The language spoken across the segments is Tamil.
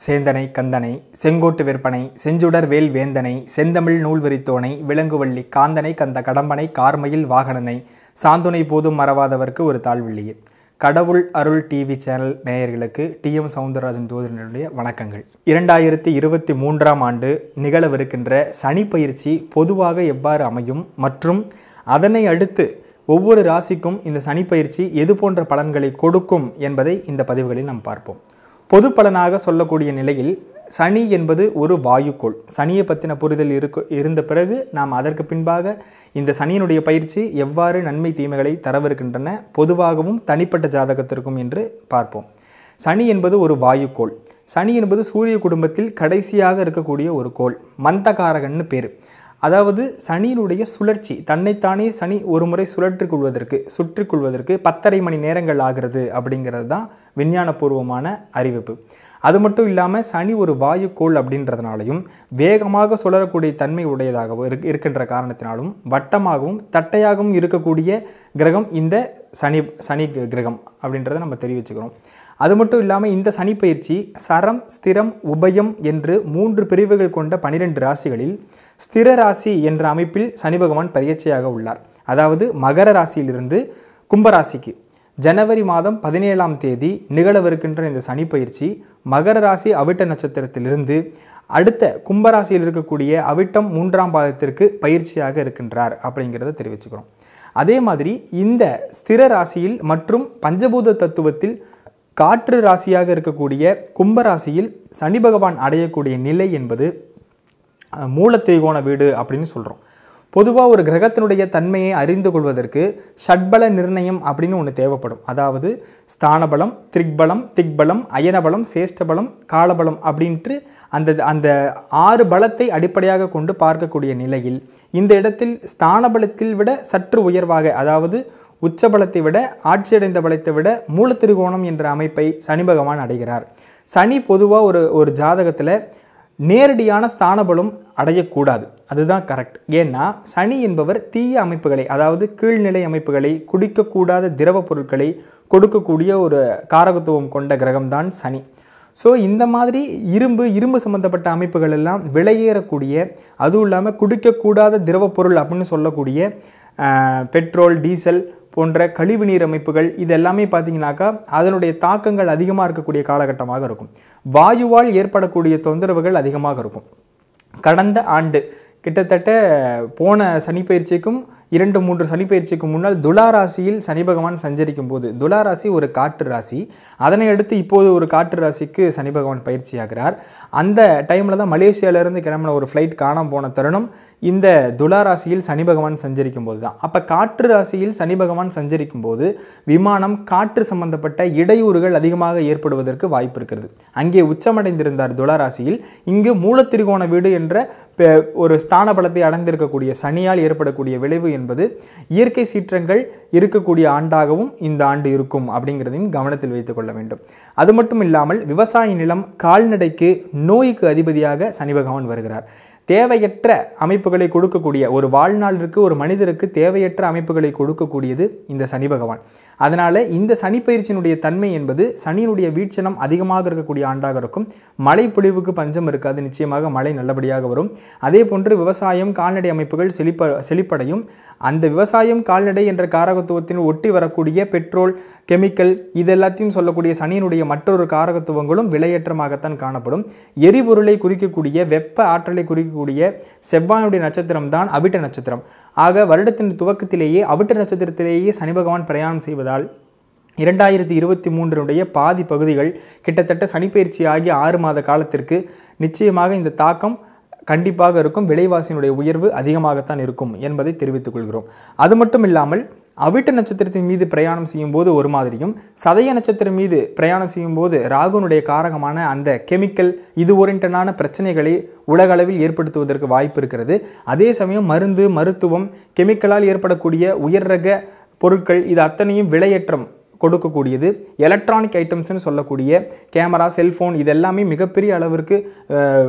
சேந்தனை கந்தனை செங்கோட்டு விற்பனை செஞ்சுடர் வேல் வேந்தனை செந்தமிழ் நூல் விரித்தோனை விலங்குவள்ளி காந்தனை கந்த கடம்பனை கார்மயில் வாகனனை சாந்துணை போதும் மறவாதவர்க்கு ஒரு தாழ்வில்லையே கடவுள் அருள் டிவி சேனல் நேயர்களுக்கு டிஎம் சவுந்தரராஜன் ஜோதிடனுடைய வணக்கங்கள் இரண்டாயிரத்தி இருபத்தி மூன்றாம் ஆண்டு நிகழவிருக்கின்ற சனி பயிற்சி பொதுவாக எவ்வாறு அமையும் மற்றும் அதனை அடுத்து ஒவ்வொரு ராசிக்கும் இந்த சனி பயிற்சி எது போன்ற பலன்களை கொடுக்கும் என்பதை இந்த பதிவுகளில் நாம் பார்ப்போம் பொது பலனாக சொல்லக்கூடிய நிலையில் சனி என்பது ஒரு வாயுக்கோள் சனியை பற்றின புரிதல் இருக்கு இருந்த பிறகு நாம் அதற்கு பின்பாக இந்த சனியினுடைய பயிற்சி எவ்வாறு நன்மை தீமைகளை தரவிருக்கின்றன பொதுவாகவும் தனிப்பட்ட ஜாதகத்திற்கும் என்று பார்ப்போம் சனி என்பது ஒரு வாயுக்கோள் சனி என்பது சூரிய குடும்பத்தில் கடைசியாக இருக்கக்கூடிய ஒரு கோள் மந்தகாரகன்னு பேர் அதாவது சனியினுடைய சுழற்சி தன்னைத்தானே சனி ஒரு முறை சுழற்றிக் கொள்வதற்கு சுற்றிக் கொள்வதற்கு பத்தரை மணி நேரங்கள் ஆகிறது அப்படிங்கிறது தான் விஞ்ஞானபூர்வமான அறிவிப்பு அது மட்டும் இல்லாமல் சனி ஒரு வாயுக்கோள் அப்படின்றதுனாலையும் வேகமாக சுழறக்கூடிய தன்மை உடையதாகவும் இருக் இருக்கின்ற காரணத்தினாலும் வட்டமாகவும் தட்டையாகவும் இருக்கக்கூடிய கிரகம் இந்த சனி சனி கிரகம் அப்படின்றத நம்ம தெரிவிச்சுக்கிறோம் அது மட்டும் இல்லாமல் இந்த சனி பயிற்சி சரம் ஸ்திரம் உபயம் என்று மூன்று பிரிவுகள் கொண்ட பனிரெண்டு ராசிகளில் ஸ்திர ராசி என்ற அமைப்பில் சனி பகவான் பயிற்சியாக உள்ளார் அதாவது மகர ராசியிலிருந்து கும்பராசிக்கு ஜனவரி மாதம் பதினேழாம் தேதி நிகழவிருக்கின்ற இந்த சனி பயிற்சி மகர ராசி அவிட்ட நட்சத்திரத்திலிருந்து அடுத்த கும்பராசியில் இருக்கக்கூடிய அவிட்டம் மூன்றாம் பாதத்திற்கு பயிற்சியாக இருக்கின்றார் அப்படிங்கிறத தெரிவிச்சுக்கிறோம் அதே மாதிரி இந்த ஸ்திர ராசியில் மற்றும் பஞ்சபூத தத்துவத்தில் காற்று ராசியாக இருக்கக்கூடிய கும்பராசியில் சனி பகவான் அடையக்கூடிய நிலை என்பது மூலத்திரிகோண வீடு அப்படின்னு சொல்கிறோம் பொதுவாக ஒரு கிரகத்தினுடைய தன்மையை அறிந்து கொள்வதற்கு ஷட்பல நிர்ணயம் அப்படின்னு ஒன்று தேவைப்படும் அதாவது ஸ்தானபலம் திரிக்பலம் திக்பலம் அயனபலம் சேஷ்டபலம் காலபலம் அப்படின்ட்டு அந்த அந்த ஆறு பலத்தை அடிப்படையாக கொண்டு பார்க்கக்கூடிய நிலையில் இந்த இடத்தில் ஸ்தானபலத்தில் விட சற்று உயர்வாக அதாவது உச்சபலத்தை விட ஆட்சியடைந்த பலத்தை விட மூலத்திரிகோணம் என்ற அமைப்பை சனி பகவான் அடைகிறார் சனி பொதுவாக ஒரு ஒரு ஜாதகத்தில் நேரடியான ஸ்தானபலம் அடையக்கூடாது அதுதான் கரெக்ட் ஏன்னா சனி என்பவர் தீய அமைப்புகளை அதாவது கீழ்நிலை அமைப்புகளை குடிக்கக்கூடாத திரவ பொருட்களை கொடுக்கக்கூடிய ஒரு காரகத்துவம் கொண்ட கிரகம்தான் சனி ஸோ இந்த மாதிரி இரும்பு இரும்பு சம்மந்தப்பட்ட அமைப்புகள் எல்லாம் விலையேறக்கூடிய அதுவும் இல்லாமல் குடிக்கக்கூடாத திரவ பொருள் அப்படின்னு சொல்லக்கூடிய பெட்ரோல் டீசல் போன்ற கழிவுநீர் அமைப்புகள் இது எல்லாமே பார்த்தீங்கன்னாக்கா அதனுடைய தாக்கங்கள் அதிகமாக இருக்கக்கூடிய காலகட்டமாக இருக்கும் வாயுவால் ஏற்படக்கூடிய தொந்தரவுகள் அதிகமாக இருக்கும் கடந்த ஆண்டு கிட்டத்தட்ட போன சனிப்பயிற்சிக்கும் இரண்டு மூன்று சனிப்பயிற்சிக்கு முன்னால் துலா ராசியில் சனி பகவான் சஞ்சரிக்கும் போது துலா ராசி ஒரு காற்று ராசி அதனை அடுத்து இப்போது ஒரு காற்று ராசிக்கு சனி பகவான் பயிற்சியாகிறார் அந்த டைமில் தான் மலேசியாவிலேருந்து கிளம்பின ஒரு ஃப்ளைட் காணாமல் போன தருணம் இந்த துலா ராசியில் சனி பகவான் சஞ்சரிக்கும் போது தான் அப்போ காற்று ராசியில் சனி பகவான் சஞ்சரிக்கும் போது விமானம் காற்று சம்பந்தப்பட்ட இடையூறுகள் அதிகமாக ஏற்படுவதற்கு வாய்ப்பு இருக்கிறது அங்கே உச்சமடைந்திருந்தார் துலா ராசியில் இங்கு மூலத்திரிகோண வீடு என்ற ஒரு ஸ்தான பலத்தை அடைந்திருக்கக்கூடிய சனியால் ஏற்படக்கூடிய விளைவு என்பது இயற்கை சீற்றங்கள் இருக்கக்கூடிய ஆண்டாகவும் இந்த ஆண்டு இருக்கும் அப்படிங்கிறதையும் கவனத்தில் வைத்துக் கொள்ள வேண்டும் அது மட்டும் இல்லாமல் விவசாய நிலம் கால்நடைக்கு நோய்க்கு அதிபதியாக சனி பகவான் வருகிறார் தேவையற்ற அமைப்புகளை கொடுக்கக்கூடிய ஒரு வாழ்நாளிற்கு ஒரு மனிதருக்கு தேவையற்ற அமைப்புகளை கொடுக்கக்கூடியது இந்த சனி பகவான் அதனால் இந்த சனி பயிற்சியினுடைய தன்மை என்பது சனியினுடைய வீழ்ச்சனம் அதிகமாக இருக்கக்கூடிய ஆண்டாக இருக்கும் மழை பொழிவுக்கு பஞ்சம் இருக்காது நிச்சயமாக மழை நல்லபடியாக வரும் அதே போன்று விவசாயம் கால்நடை அமைப்புகள் செழிப்ப செழிப்படையும் அந்த விவசாயம் கால்நடை என்ற காரகத்துவத்தின் ஒட்டி வரக்கூடிய பெட்ரோல் கெமிக்கல் இது எல்லாத்தையும் சொல்லக்கூடிய சனியினுடைய மற்றொரு காரகத்துவங்களும் விலையேற்றமாகத்தான் காணப்படும் எரிபொருளை குறிக்கக்கூடிய வெப்ப ஆற்றலை குறிக்கக்கூடிய செவ்வாயுடைய நட்சத்திரம் தான் அவிட்ட நட்சத்திரம் ஆக வருடத்தின் துவக்கத்திலேயே அவிட்ட நட்சத்திரத்திலேயே சனி பகவான் பிரயாணம் செய்வதால் இரண்டாயிரத்தி இருபத்தி மூன்றினுடைய பாதி பகுதிகள் கிட்டத்தட்ட சனிப்பயிற்சி ஆகிய ஆறு மாத காலத்திற்கு நிச்சயமாக இந்த தாக்கம் கண்டிப்பாக இருக்கும் விலைவாசியினுடைய உயர்வு அதிகமாகத்தான் இருக்கும் என்பதை தெரிவித்துக் கொள்கிறோம் அது மட்டும் இல்லாமல் அவிட்ட நட்சத்திரத்தின் மீது பிரயாணம் செய்யும்போது ஒரு மாதிரியும் சதய நட்சத்திரம் மீது பிரயாணம் செய்யும்போது ராகுனுடைய காரகமான அந்த கெமிக்கல் இது ஓரியன்டான பிரச்சனைகளை உலக அளவில் ஏற்படுத்துவதற்கு வாய்ப்பு இருக்கிறது அதே சமயம் மருந்து மருத்துவம் கெமிக்கலால் ஏற்படக்கூடிய உயர் ரக பொருட்கள் இது அத்தனையும் விலையேற்றம் கொடுக்கக்கூடியது எலக்ட்ரானிக் ஐட்டம்ஸ்னு சொல்லக்கூடிய கேமரா செல்ஃபோன் இது எல்லாமே மிகப்பெரிய அளவிற்கு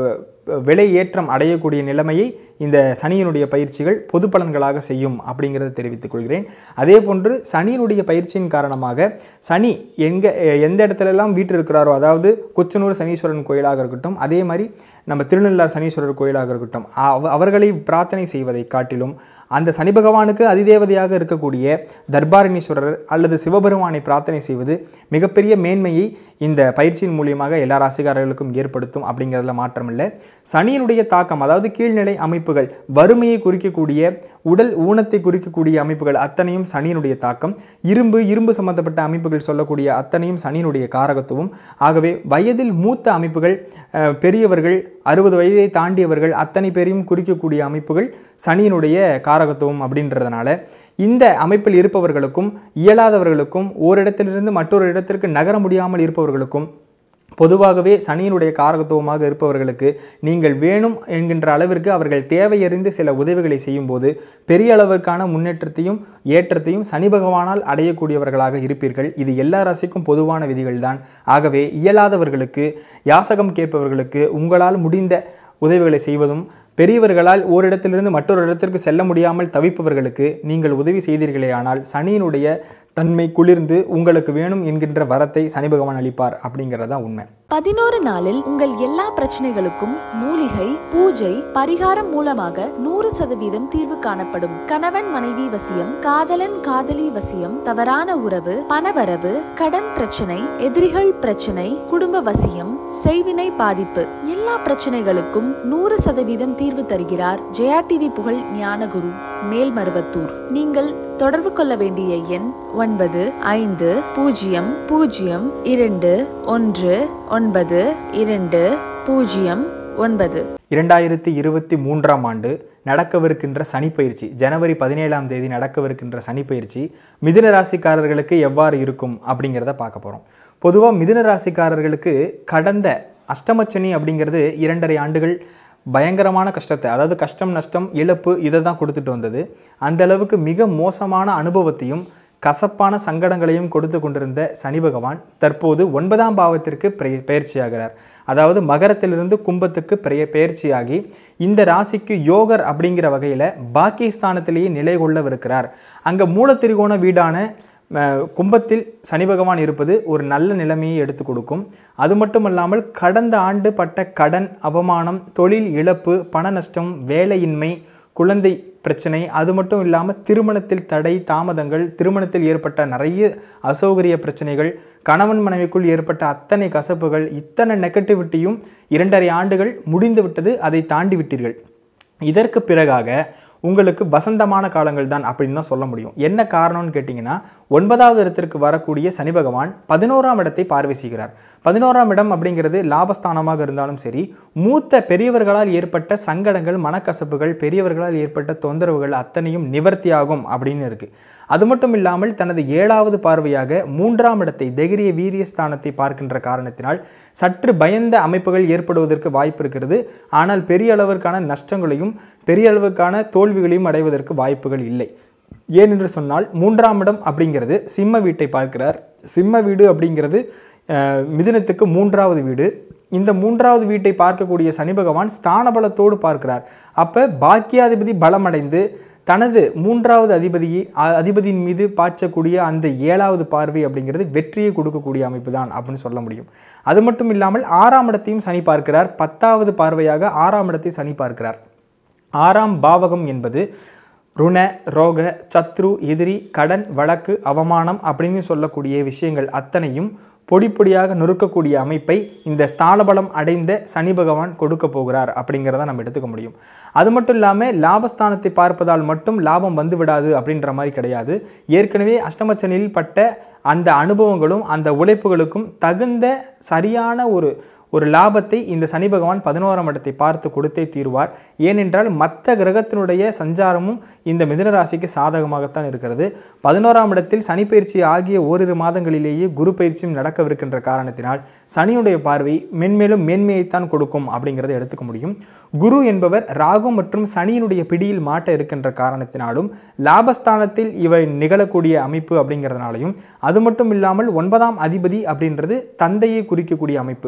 விலை ஏற்றம் அடையக்கூடிய நிலைமையை இந்த சனியினுடைய பயிற்சிகள் பொது பலன்களாக செய்யும் அப்படிங்கிறத தெரிவித்துக் கொள்கிறேன் அதே போன்று சனியினுடைய பயிற்சியின் காரணமாக சனி எங்கே எந்த இடத்துலலாம் வீட்டு இருக்கிறாரோ அதாவது கொச்சனூர் சனீஸ்வரன் கோயிலாக இருக்கட்டும் அதே மாதிரி நம்ம திருநள்ளார் சனீஸ்வரர் கோயிலாக இருக்கட்டும் அவ- அவர்களை பிரார்த்தனை செய்வதை காட்டிலும் அந்த சனி பகவானுக்கு அதிதேவதையாக இருக்கக்கூடிய தர்பாரணீஸ்வரர் அல்லது சிவபெருமானை பிரார்த்தனை செய்வது மிகப்பெரிய மேன்மையை இந்த பயிற்சியின் மூலியமாக எல்லா ராசிக்காரர்களுக்கும் ஏற்படுத்தும் அப்படிங்கிறதுல மாற்றமில்லை சனியினுடைய தாக்கம் அதாவது கீழ்நிலை அமைப்புகள் வறுமையை குறிக்கக்கூடிய உடல் ஊனத்தை குறிக்கக்கூடிய அமைப்புகள் அத்தனையும் சனியினுடைய தாக்கம் இரும்பு இரும்பு சம்பந்தப்பட்ட அமைப்புகள் சொல்லக்கூடிய அத்தனையும் சனியினுடைய காரகத்துவம் ஆகவே வயதில் மூத்த அமைப்புகள் அஹ், பெரியவர்கள் அறுபது வயதை தாண்டியவர்கள் அத்தனை பேரையும் குறிக்கக்கூடிய அமைப்புகள் சனியினுடைய காரகத்துவம் அப்படின்றதுனால இந்த அமைப்பில் இருப்பவர்களுக்கும் இயலாதவர்களுக்கும் ஓரிடத்திலிருந்து மற்றொரு இடத்திற்கு நகர முடியாமல் இருப்பவர்களுக்கும் பொதுவாகவே சனியினுடைய காரகத்துவமாக இருப்பவர்களுக்கு நீங்கள் வேணும் என்கின்ற அளவிற்கு அவர்கள் தேவையறிந்து சில உதவிகளை செய்யும்போது பெரிய அளவிற்கான முன்னேற்றத்தையும் ஏற்றத்தையும் சனி பகவானால் அடையக்கூடியவர்களாக இருப்பீர்கள் இது எல்லா ராசிக்கும் பொதுவான விதிகள்தான் ஆகவே இயலாதவர்களுக்கு யாசகம் கேட்பவர்களுக்கு உங்களால் முடிந்த உதவிகளை செய்வதும் பெரியவர்களால் ஓரிடத்திலிருந்து மற்றொரு இடத்திற்கு செல்ல முடியாமல் தவிப்பவர்களுக்கு நீங்கள் உதவி செய்தீர்களேயானால் சனியினுடைய தன்மை குளிர்ந்து உங்களுக்கு வேணும் என்கின்ற வரத்தை சனி பகவான் அளிப்பார் அப்படிங்கிறது தான் உண்மை பதினோரு நாளில் உங்கள் எல்லா பிரச்சனைகளுக்கும் மூலிகை பூஜை பரிகாரம் மூலமாக நூறு சதவீதம் தீர்வு காணப்படும் கணவன் மனைவி வசியம் காதலன் காதலி வசியம் தவறான உறவு பணவரவு கடன் பிரச்சனை எதிரிகள் பிரச்சனை குடும்ப வசியம் செய்வினை பாதிப்பு எல்லா பிரச்சனைகளுக்கும் நூறு சதவீதம் தீர்வு தருகிறார் ஜெயா டிவி புகழ் ஞானகுரு மேல்மருவத்தூர் நீங்கள் தொடர்பு கொள்ள வேண்டிய எண் ஒன்பது ஐந்து பூஜ்ஜியம் பூஜ்ஜியம் இரண்டு ஒன்று ஒன்பது இரண்டு பூஜ்ஜியம் ஒன்பது இரண்டாயிரத்தி இருபத்தி மூன்றாம் ஆண்டு நடக்கவிருக்கின்ற சனிப்பயிற்சி ஜனவரி பதினேழாம் தேதி நடக்கவிருக்கின்ற சனிப்பயிற்சி மிதுன ராசிக்காரர்களுக்கு எவ்வாறு இருக்கும் அப்படிங்கிறத பார்க்க போகிறோம் பொதுவாக மிதுன ராசிக்காரர்களுக்கு கடந்த அஷ்டமச்சனி அப்படிங்கிறது இரண்டரை ஆண்டுகள் பயங்கரமான கஷ்டத்தை அதாவது கஷ்டம் நஷ்டம் இழப்பு இதை தான் கொடுத்துட்டு வந்தது அந்த அளவுக்கு மிக மோசமான அனுபவத்தையும் கசப்பான சங்கடங்களையும் கொடுத்து கொண்டிருந்த சனி பகவான் தற்போது ஒன்பதாம் பாவத்திற்கு பெய- பெயர்ச்சியாகிறார் அதாவது மகரத்திலிருந்து கும்பத்துக்கு பெய பெயர்ச்சியாகி இந்த ராசிக்கு யோகர் அப்படிங்கிற வகையில் பாக்கியஸ்தானத்திலேயே நிலை கொள்ளவிருக்கிறார் அங்கே மூலத்திரிகோண வீடான அஹ், கும்பத்தில் சனி பகவான் இருப்பது ஒரு நல்ல நிலைமையை எடுத்து கொடுக்கும் அது மட்டுமல்லாமல் கடந்த ஆண்டு பட்ட கடன் அவமானம் தொழில் இழப்பு பண நஷ்டம் வேலையின்மை குழந்தை பிரச்சனை அது மட்டும் இல்லாமல் திருமணத்தில் தடை தாமதங்கள் திருமணத்தில் ஏற்பட்ட நிறைய அசௌகரிய பிரச்சனைகள் கணவன் மனைவிக்குள் ஏற்பட்ட அத்தனை கசப்புகள் இத்தனை நெகட்டிவிட்டியும் இரண்டரை ஆண்டுகள் முடிந்து விட்டது அதை தாண்டி விட்டீர்கள் இதற்கு பிறகாக உங்களுக்கு வசந்தமான காலங்கள் தான் அப்படின்னு தான் சொல்ல முடியும் என்ன காரணம்னு கேட்டிங்கன்னா ஒன்பதாவது இடத்திற்கு வரக்கூடிய சனி பகவான் பதினோராம் இடத்தை பார்வை செய்கிறார் பதினோராம் இடம் அப்படிங்கிறது லாபஸ்தானமாக இருந்தாலும் சரி மூத்த பெரியவர்களால் ஏற்பட்ட சங்கடங்கள் மனக்கசப்புகள் பெரியவர்களால் ஏற்பட்ட தொந்தரவுகள் அத்தனையும் நிவர்த்தியாகும் அப்படின்னு இருக்கு அது மட்டும் இல்லாமல் தனது ஏழாவது பார்வையாக மூன்றாம் இடத்தை தைரிய வீரிய ஸ்தானத்தை பார்க்கின்ற காரணத்தினால் சற்று பயந்த அமைப்புகள் ஏற்படுவதற்கு வாய்ப்பு இருக்கிறது ஆனால் பெரிய அளவிற்கான நஷ்டங்களையும் பெரிய அளவுக்கான தோல்விகளையும் அடைவதற்கு வாய்ப்புகள் இல்லை ஏனென்று சொன்னால் மூன்றாம் இடம் அப்படிங்கிறது சிம்ம வீட்டை பார்க்கிறார் சிம்ம வீடு அப்படிங்கிறது அஹ், மிதுனத்துக்கு மூன்றாவது வீடு இந்த மூன்றாவது வீட்டை பார்க்கக்கூடிய சனி பகவான் ஸ்தான பலத்தோடு பார்க்கிறார் அப்போ பாக்கியாதிபதி பலமடைந்து தனது மூன்றாவது அதிபதியை அ- அதிபதியின் மீது பாய்ச்சக்கூடிய அந்த ஏழாவது பார்வை அப்படிங்கிறது வெற்றியை கொடுக்கக்கூடிய அமைப்பு தான் அப்படின்னு சொல்ல முடியும் அது மட்டும் இல்லாமல் ஆறாம் இடத்தையும் சனி பார்க்கிறார் பத்தாவது பார்வையாக ஆறாம் இடத்தை சனி பார்க்கிறார் ஆறாம் பாவகம் என்பது ருண ரோக சத்ரு எதிரி கடன் வழக்கு அவமானம் அப்படின்னு சொல்லக்கூடிய விஷயங்கள் அத்தனையும் பொடி பொடியாக நொறுக்கக்கூடிய அமைப்பை இந்த ஸ்தானபலம் அடைந்த சனி பகவான் கொடுக்க போகிறார் அப்படிங்கிறத நம்ம எடுத்துக்க முடியும் அது மட்டும் இல்லாமல் லாபஸ்தானத்தை பார்ப்பதால் மட்டும் லாபம் வந்து விடாது அப்படின்ற மாதிரி கிடையாது ஏற்கனவே அஷ்டமச்சனில் பட்ட அந்த அனுபவங்களும் அந்த உழைப்புகளுக்கும் தகுந்த சரியான ஒரு ஒரு லாபத்தை இந்த சனி பகவான் பதினோராம் இடத்தை பார்த்து கொடுத்தே தீருவார் ஏனென்றால் மற்ற கிரகத்தினுடைய சஞ்சாரமும் இந்த மிதுன ராசிக்கு சாதகமாகத்தான் இருக்கிறது பதினோராம் இடத்தில் சனி பயிற்சி ஆகிய ஓரிரு மாதங்களிலேயே குரு பயிற்சியும் நடக்கவிருக்கின்ற காரணத்தினால் சனியுடைய பார்வை மென்மேலும் மேன்மையைத்தான் கொடுக்கும் அப்படிங்கிறத எடுத்துக்க முடியும் குரு என்பவர் ராகு மற்றும் சனியினுடைய பிடியில் மாட்ட இருக்கின்ற காரணத்தினாலும் லாபஸ்தானத்தில் இவை நிகழக்கூடிய அமைப்பு அப்படிங்கிறதுனாலையும் அது மட்டும் இல்லாமல் ஒன்பதாம் அதிபதி அப்படின்றது தந்தையை குறிக்கக்கூடிய அமைப்பு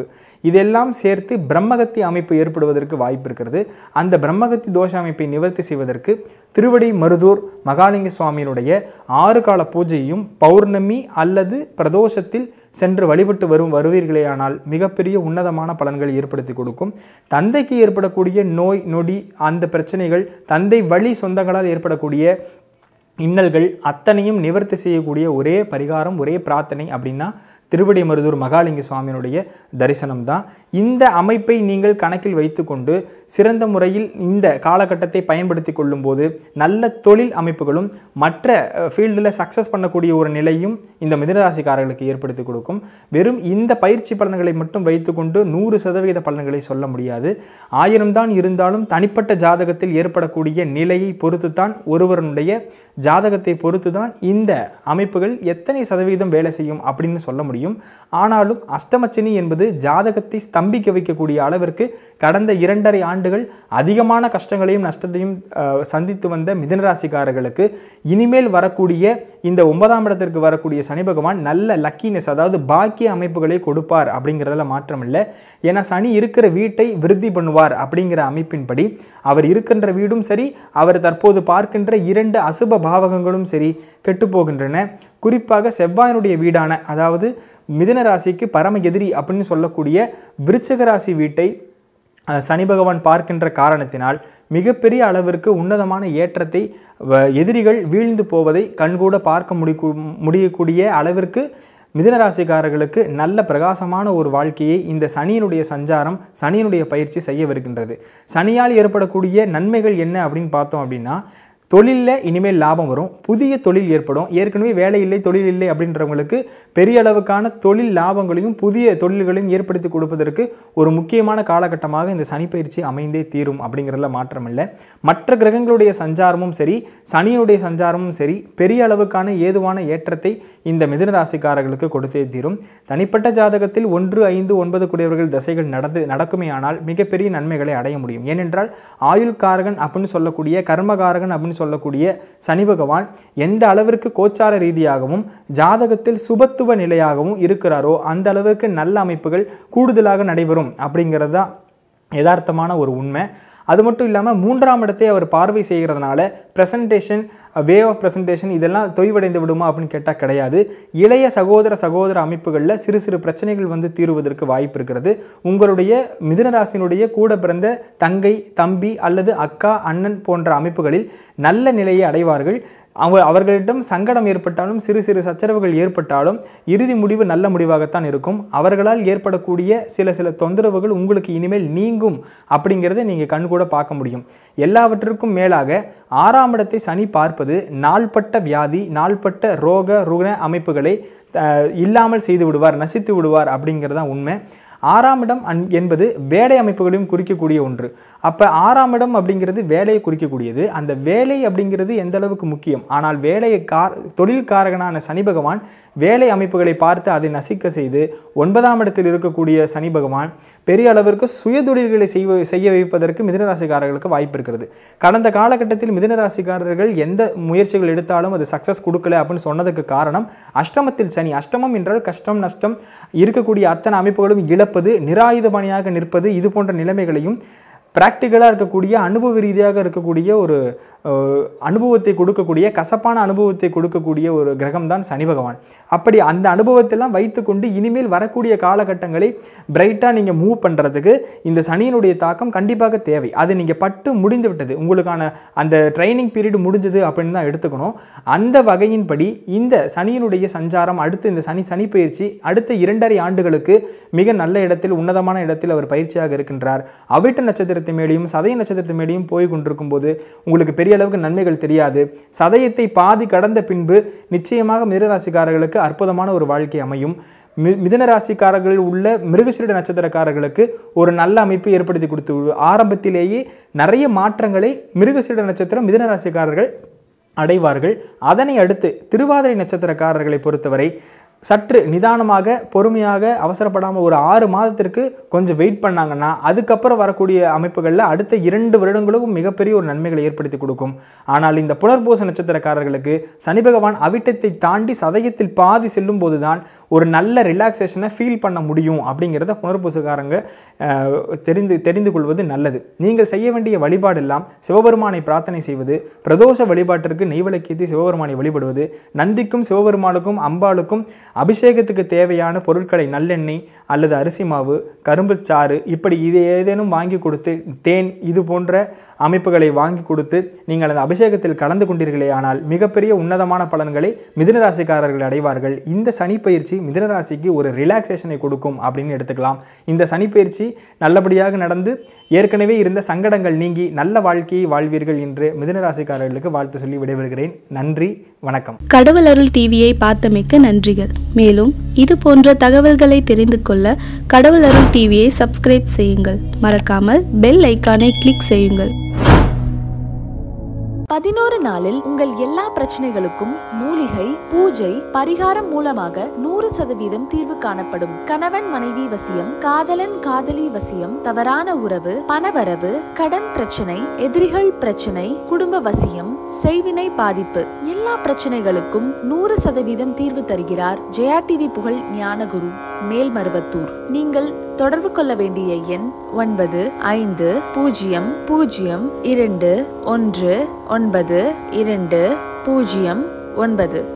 இதெல்லாம் சேர்த்து பிரம்மகத்தி அமைப்பு ஏற்படுவதற்கு வாய்ப்பு இருக்கிறது அந்த பிரம்மகத்தி தோஷ அமைப்பை நிவர்த்தி செய்வதற்கு திருவடி மருதூர் மகாலிங்க சுவாமியினுடைய ஆறு கால பூஜையும் பௌர்ணமி அல்லது பிரதோஷத்தில் சென்று வழிபட்டு வரும் வருவீர்களேயானால் மிகப்பெரிய உன்னதமான பலன்களை ஏற்படுத்தி கொடுக்கும் தந்தைக்கு ஏற்படக்கூடிய நோய் நொடி அந்த பிரச்சனைகள் தந்தை வழி சொந்தங்களால் ஏற்படக்கூடிய இன்னல்கள் அத்தனையும் நிவர்த்தி செய்யக்கூடிய ஒரே பரிகாரம் ஒரே பிரார்த்தனை அப்படின்னா திருவடி மருதூர் மகாலிங்க சுவாமியினுடைய தரிசனம் தான் இந்த அமைப்பை நீங்கள் கணக்கில் வைத்துக்கொண்டு சிறந்த முறையில் இந்த காலகட்டத்தை பயன்படுத்தி கொள்ளும்போது நல்ல தொழில் அமைப்புகளும் மற்ற ஃபீல்டில் சக்ஸஸ் பண்ணக்கூடிய ஒரு நிலையும் இந்த மிதனராசிக்காரர்களுக்கு ஏற்படுத்தி கொடுக்கும் வெறும் இந்த பயிற்சி பலன்களை மட்டும் வைத்துக்கொண்டு நூறு சதவீத பலன்களை சொல்ல முடியாது ஆயிரம் தான் இருந்தாலும் தனிப்பட்ட ஜாதகத்தில் ஏற்படக்கூடிய நிலையை பொறுத்து தான் ஒருவருடைய ஜாதகத்தை பொறுத்து தான் இந்த அமைப்புகள் எத்தனை சதவீதம் வேலை செய்யும் அப்படின்னு சொல்ல முடியும் ஆனாலும் அஷ்டமச்சனி என்பது ஜாதகத்தை ஸ்தம்பிக்க வைக்கக்கூடிய அளவிற்கு கடந்த இரண்டரை ஆண்டுகள் அதிகமான கஷ்டங்களையும் நஷ்டத்தையும் அஹ், சந்தித்து வந்த மிதனராசிக்காரர்களுக்கு இனிமேல் வரக்கூடிய இந்த ஒன்பதாம் இடத்திற்கு வரக்கூடிய சனி பகவான் நல்ல லக்கினஸ் அதாவது பாக்கிய அமைப்புகளை கொடுப்பார் அப்படிங்கிறதுல மாற்றம் இல்லை ஏன்னா சனி இருக்கிற வீட்டை விருத்தி பண்ணுவார் அப்படிங்கிற அமைப்பின்படி அவர் இருக்கின்ற வீடும் சரி அவர் தற்போது பார்க்கின்ற இரண்டு அசுப பாவகங்களும் சரி கெட்டுப்போகின்றன குறிப்பாக செவ்வாயினுடைய வீடான அதாவது மிதுன ராசிக்கு பரம எதிரி அப்படின்னு சொல்லக்கூடிய விருச்சிக ராசி வீட்டை அஹ், சனி பகவான் பார்க்கின்ற காரணத்தினால் மிகப்பெரிய அளவிற்கு உன்னதமான ஏற்றத்தை வ- எதிரிகள் வீழ்ந்து போவதை கண்கூட பார்க்க முடி முடியக்கூடிய அளவிற்கு மிதுனராசிக்காரர்களுக்கு நல்ல பிரகாசமான ஒரு வாழ்க்கையை இந்த சனியினுடைய சஞ்சாரம் சனியினுடைய பயிற்சி செய்யவிருக்கின்றது சனியால் ஏற்படக்கூடிய நன்மைகள் என்ன அப்படின்னு பார்த்தோம் அப்படின்னா தொழிலில் இனிமேல் லாபம் வரும் புதிய தொழில் ஏற்படும் ஏற்கனவே வேலை இல்லை தொழில் இல்லை அப்படின்றவங்களுக்கு பெரிய அளவுக்கான தொழில் லாபங்களையும் புதிய தொழில்களையும் ஏற்படுத்தி கொடுப்பதற்கு ஒரு முக்கியமான காலகட்டமாக இந்த சனி பயிற்சி அமைந்தே தீரும் அப்படிங்கிறதுல மாற்றம் இல்லை மற்ற கிரகங்களுடைய சஞ்சாரமும் சரி சனியுடைய சஞ்சாரமும் சரி பெரிய அளவுக்கான ஏதுவான ஏற்றத்தை இந்த மிதுன ராசிக்காரர்களுக்கு கொடுத்தே தீரும் தனிப்பட்ட ஜாதகத்தில் ஒன்று ஐந்து ஒன்பது கூடியவர்கள் தசைகள் நடந்து நடக்குமே ஆனால் மிகப்பெரிய நன்மைகளை அடைய முடியும் ஏனென்றால் ஆயுள் காரகன் அப்படின்னு சொல்லக்கூடிய கர்மகாரகன் அப்படின்னு சொல்லக்கூடிய சனி பகவான் எந்த அளவிற்கு கோச்சார ரீதியாகவும் ஜாதகத்தில் சுபத்துவ நிலையாகவும் இருக்கிறாரோ அந்த அளவிற்கு நல்ல அமைப்புகள் கூடுதலாக நடைபெறும் அப்படிங்கிறது தான் யதார்த்தமான ஒரு உண்மை அது மட்டும் இல்லாமல் மூன்றாம் இடத்தை அவர் பார்வை செய்கிறதுனால ப்ரெசன்டேஷன் வே ஆஃப் ப்ரெசன்டேஷன் இதெல்லாம் தொய்வடைந்து விடுமா அப்படின்னு கேட்டால் கிடையாது இளைய சகோதர சகோதர அமைப்புகளில் சிறு சிறு பிரச்சனைகள் வந்து தீருவதற்கு வாய்ப்பு இருக்கிறது உங்களுடைய மிதுன ராசியினுடைய கூட பிறந்த தங்கை தம்பி அல்லது அக்கா அண்ணன் போன்ற அமைப்புகளில் நல்ல நிலையை அடைவார்கள் அவங்க அவர்களிடம் சங்கடம் ஏற்பட்டாலும் சிறு சிறு சச்சரவுகள் ஏற்பட்டாலும் இறுதி முடிவு நல்ல முடிவாகத்தான் இருக்கும் அவர்களால் ஏற்படக்கூடிய சில சில தொந்தரவுகள் உங்களுக்கு இனிமேல் நீங்கும் அப்படிங்கிறத நீங்கள் கண்கூட பார்க்க முடியும் எல்லாவற்றிற்கும் மேலாக ஆறாம் இடத்தை சனி பார்ப்பது நாள்பட்ட வியாதி நாள்பட்ட ரோக ருண அமைப்புகளை அஹ், இல்லாமல் செய்து விடுவார் நசித்து விடுவார் அப்படிங்கிறது தான் உண்மை ஆறாம் இடம் அன் என்பது வேலை அமைப்புகளையும் குறிக்கக்கூடிய ஒன்று அப்போ ஆறாம் இடம் அப்படிங்கிறது வேலையை குறிக்கக்கூடியது அந்த வேலை அப்படிங்கிறது எந்த அளவுக்கு முக்கியம் ஆனால் வேலையை கார் தொழில் காரகனான சனி பகவான் வேலை அமைப்புகளை பார்த்து அதை நசிக்க செய்து ஒன்பதாம் இடத்தில் இருக்கக்கூடிய சனி பகவான் பெரிய அளவிற்கு சுயதொழில்களை செய்வ செய்ய வைப்பதற்கு மிதனராசிக்காரர்களுக்கு வாய்ப்பு இருக்கிறது கடந்த காலகட்டத்தில் மிதனராசிக்காரர்கள் எந்த முயற்சிகள் எடுத்தாலும் அது சக்ஸஸ் கொடுக்கல அப்படின்னு சொன்னதுக்கு காரணம் அஷ்டமத்தில் சனி அஷ்டமம் என்றால் கஷ்டம் நஷ்டம் இருக்கக்கூடிய அத்தனை அமைப்புகளும் இழப்பது நிராயுதபாணியாக நிற்பது இது போன்ற நிலைமைகளையும் ப்ராக்டிக்கலாக இருக்கக்கூடிய அனுபவ ரீதியாக இருக்கக்கூடிய ஒரு அஹ், அனுபவத்தை கொடுக்கக்கூடிய கசப்பான அனுபவத்தை கொடுக்கக்கூடிய ஒரு கிரகம் தான் சனி பகவான் அப்படி அந்த அனுபவத்தெல்லாம் வைத்துக்கொண்டு இனிமேல் வரக்கூடிய காலகட்டங்களை பிரைட்டாக நீங்கள் மூவ் பண்ணுறதுக்கு இந்த சனியினுடைய தாக்கம் கண்டிப்பாக தேவை அது நீங்கள் பட்டு முடிந்து விட்டது உங்களுக்கான அந்த ட்ரைனிங் பீரியட் முடிஞ்சது அப்படின்னு தான் எடுத்துக்கணும் அந்த வகையின்படி இந்த சனியினுடைய சஞ்சாரம் அடுத்து இந்த சனி சனி பயிற்சி அடுத்த இரண்டரை ஆண்டுகளுக்கு மிக நல்ல இடத்தில் உன்னதமான இடத்தில் அவர் பயிற்சியாக இருக்கின்றார் அவிட்ட நட்சத்திரத்தை மேலேயும் சதய நட்சத்திரத்தை மேலேயும் போய் கொண்டிருக்கும் போது உங்களுக்கு பெரிய அளவுக்கு நன்மைகள் தெரியாது சதயத்தை பாதி கடந்த பின்பு நிச்சயமாக மிதனராசிக்காரர்களுக்கு அற்புதமான ஒரு வாழ்க்கை அமையும் மி மிதன ராசிக்காரர்கள் உள்ள மிருகசீரிட நட்சத்திரக்காரர்களுக்கு ஒரு நல்ல அமைப்பு ஏற்படுத்தி கொடுத்து ஆரம்பத்திலேயே நிறைய மாற்றங்களை மிருகசீரிட நட்சத்திரம் மிதன ராசிக்காரர்கள் அடைவார்கள் அதனை அடுத்து திருவாதிரை நட்சத்திரக்காரர்களை பொறுத்தவரை சற்று நிதானமாக பொறுமையாக அவசரப்படாமல் ஒரு ஆறு மாதத்திற்கு கொஞ்சம் வெயிட் பண்ணாங்கன்னா அதுக்கப்புறம் வரக்கூடிய அமைப்புகளில் அடுத்த இரண்டு வருடங்களுக்கும் மிகப்பெரிய ஒரு நன்மைகளை ஏற்படுத்தி கொடுக்கும் ஆனால் இந்த புனர்பூச நட்சத்திரக்காரர்களுக்கு சனி பகவான் அவிட்டத்தை தாண்டி சதயத்தில் பாதி செல்லும் போதுதான் ஒரு நல்ல ரிலாக்ஸேஷனை ஃபீல் பண்ண முடியும் அப்படிங்கிறத புனர்பூசக்காரங்க அஹ், தெரிந்து தெரிந்து கொள்வது நல்லது நீங்கள் செய்ய வேண்டிய வழிபாடெல்லாம் சிவபெருமானை பிரார்த்தனை செய்வது பிரதோஷ வழிபாட்டிற்கு நெய்விளக்கேற்றி சிவபெருமானை வழிபடுவது நந்திக்கும் சிவபெருமானுக்கும் அம்பாளுக்கும் அபிஷேகத்துக்கு தேவையான பொருட்களை நல்லெண்ணெய் அல்லது அரிசி மாவு கரும்புச்சாறு இப்படி இது ஏதேனும் வாங்கி கொடுத்து தேன் இது போன்ற அமைப்புகளை வாங்கி கொடுத்து நீங்கள் அந்த அபிஷேகத்தில் கலந்து கொண்டீர்களே ஆனால் மிகப்பெரிய உன்னதமான பலன்களை மிதுன ராசிக்காரர்கள் அடைவார்கள் இந்த சனி பயிற்சி மிதுன ராசிக்கு ஒரு ரிலாக்ஸேஷனை கொடுக்கும் அப்படின்னு எடுத்துக்கலாம் இந்த சனி பயிற்சி நல்லபடியாக நடந்து ஏற்கனவே இருந்த சங்கடங்கள் நீங்கி நல்ல வாழ்க்கையை வாழ்வீர்கள் என்று மிதுன ராசிக்காரர்களுக்கு வாழ்த்து சொல்லி விடைபெறுகிறேன் நன்றி வணக்கம் கடவுள் அருள் டிவியை பார்த்தமைக்கு நன்றிகள் மேலும் இது போன்ற தகவல்களை தெரிந்து கொள்ள கடவுள் அருள் டிவியை சப்ஸ்கிரைப் செய்யுங்கள் மறக்காமல் பெல் ஐக்கானை கிளிக் செய்யுங்கள் பதினோரு நாளில் உங்கள் எல்லா பிரச்சனைகளுக்கும் மூலிகை பூஜை பரிகாரம் மூலமாக நூறு சதவீதம் தீர்வு காணப்படும் கணவன் மனைவி வசியம் காதலன் காதலி வசியம் தவறான உறவு பணவரவு கடன் பிரச்சனை எதிரிகள் பிரச்சனை குடும்ப வசியம் செய்வினை பாதிப்பு எல்லா பிரச்சனைகளுக்கும் நூறு சதவீதம் தீர்வு தருகிறார் ஜெயா டிவி புகழ் ஞானகுரு மேல்மருவத்தூர் நீங்கள் தொடர்பு கொள்ள வேண்டிய எண் ஒன்பது ஐந்து பூஜ்ஜியம் பூஜ்ஜியம் இரண்டு ஒன்று ஒன்பது இரண்டு பூஜ்ஜியம் ஒன்பது